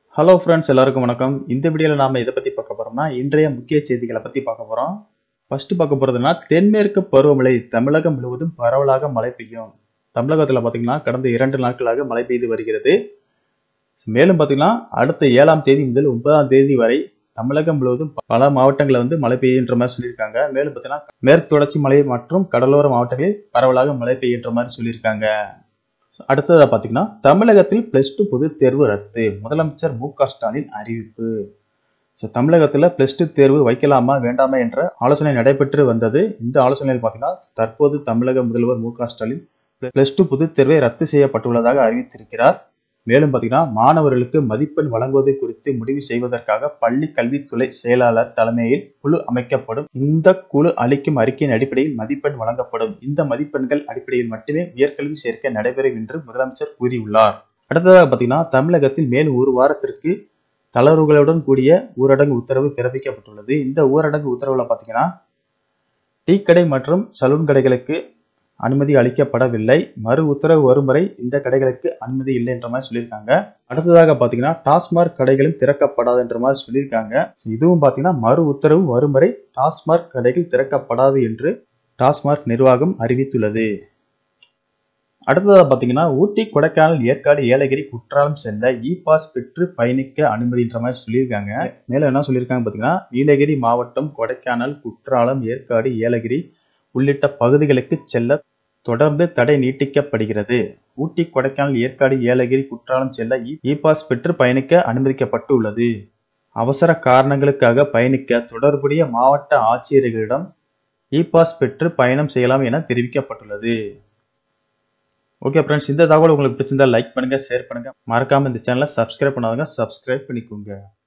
hello friends எல்லாருக்கும் வணக்கம் இந்த வீடியோவில் நாம் எதை பற்றி பார்க்க போகிறோம்னா இன்றைய முக்கிய செய்திகளை பற்றி பார்க்க போகிறோம் ஃபர்ஸ்ட் பார்க்க போகிறதுனா தென்மேற்கு பருவமழை தமிழகம் முழுவதும் பரவலாக மழை பெய்யும் தமிழகத்தில் பார்த்தீங்கன்னா கடந்த இரண்டு நாட்களாக மழை பெய்து வருகிறது மேலும் பார்த்தீங்கன்னா அடுத்த ஏழாம் தேதி முதல் ஒன்பதாம் தேதி வரை தமிழகம் முழுவதும் பல மாவட்டங்களில் வந்து மழை பெய்யுன்ற மாதிரி சொல்லியிருக்காங்க மேலும் பார்த்தீங்கன்னா மேற்கு தொடர்ச்சி மலை மற்றும் கடலோர மாவட்டங்களில் பரவலாக மழை பெய்யுன்ற மாதிரி சொல்லியிருக்காங்க அடுத்ததா பார்த்தீங்கன்னா தமிழகத்தில் பிளஸ் டூ பொதுத் தேர்வு ரத்து முதலமைச்சர் மு க ஸ்டாலின் அறிவிப்பு ஸோ தமிழகத்தில் பிளஸ் டூ தேர்வு வைக்கலாமா வேண்டாமா என்ற ஆலோசனை நடைபெற்று வந்தது இந்த ஆலோசனையில் பார்த்தீங்கன்னா தற்போது தமிழக முதல்வர் மு க ஸ்டாலின் பிளஸ் டூ பொதுத் தேர்வை ரத்து செய்யப்பட்டுள்ளதாக அறிவித்திருக்கிறார் மேலும் பார்த்தீங்கன்னா மாணவர்களுக்கு மதிப்பெண் வழங்குவது குறித்து முடிவு செய்வதற்காக பள்ளி கல்வித்துறை செயலாளர் தலைமையில் குழு அமைக்கப்படும் இந்த குழு அளிக்கும் அறிக்கையின் அடிப்படையில் மதிப்பெண் வழங்கப்படும் இந்த மதிப்பெண்கள் அடிப்படையில் மட்டுமே உயர்கல்வி சேர்க்கை நடைபெறும் என்று முதலமைச்சர் கூறியுள்ளார் அடுத்ததாக பார்த்தீங்கன்னா தமிழகத்தில் மேலும் ஒரு வாரத்திற்கு தளர்வுகளுடன் கூடிய ஊரடங்கு உத்தரவு பிறப்பிக்கப்பட்டுள்ளது இந்த ஊரடங்கு உத்தரவுல பார்த்தீங்கன்னா டீ கடை மற்றும் சலூன் கடைகளுக்கு அனுமதி அளிக்கப்படவில்லை மறு உத்தரவு வரும் வரை இந்த கடைகளுக்கு அனுமதி இல்லை என்ற மாதிரி சொல்லியிருக்காங்க அடுத்ததாக பார்த்தீங்கன்னா டாஸ்மாக் கடைகளும் திறக்கப்படாது என்ற மாதிரி சொல்லியிருக்காங்க இதுவும் பார்த்தீங்கன்னா மறு உத்தரவு வரும் வரை டாஸ்மாக் கடைகள் திறக்கப்படாது என்று டாஸ்மாக் நிர்வாகம் அறிவித்துள்ளது அடுத்ததாக பார்த்தீங்கன்னா ஊட்டி கொடைக்கானல் ஏற்காடு ஏலகிரி குற்றாலம் செல்ல இ பாஸ் பெற்று பயணிக்க அனுமதின்ற மாதிரி சொல்லியிருக்காங்க மேலும் என்ன சொல்லியிருக்காங்க பார்த்தீங்கன்னா நீலகிரி மாவட்டம் கொடைக்கானல் குற்றாலம் ஏற்காடு ஏலகிரி உள்ளிட்ட பகுதிகளுக்கு செல்ல தொடர்ந்து தடை நீட்டிக்கப்படுகிறது ஊட்டி கொடைக்கானல் ஏற்காடு ஏலகிரி குற்றாலம் செல்ல இ பாஸ் பெற்று பயணிக்க அனுமதிக்கப்பட்டு உள்ளது அவசர காரணங்களுக்காக பயணிக்க தொடர்புடைய மாவட்ட ஆட்சியர்களிடம் இ பாஸ் பெற்று பயணம் செய்யலாம் என தெரிவிக்கப்பட்டுள்ளது ஓகே ஃப்ரெண்ட்ஸ் இந்த தகவல் உங்களுக்கு பிடிச்சிருந்தா லைக் பண்ணுங்க ஷேர் பண்ணுங்க மறக்காம இந்த சேனலை சப்ஸ்கிரைப் பண்ணாதவங்க சப்ஸ்கிரைப் பண்ணிக்கோங்க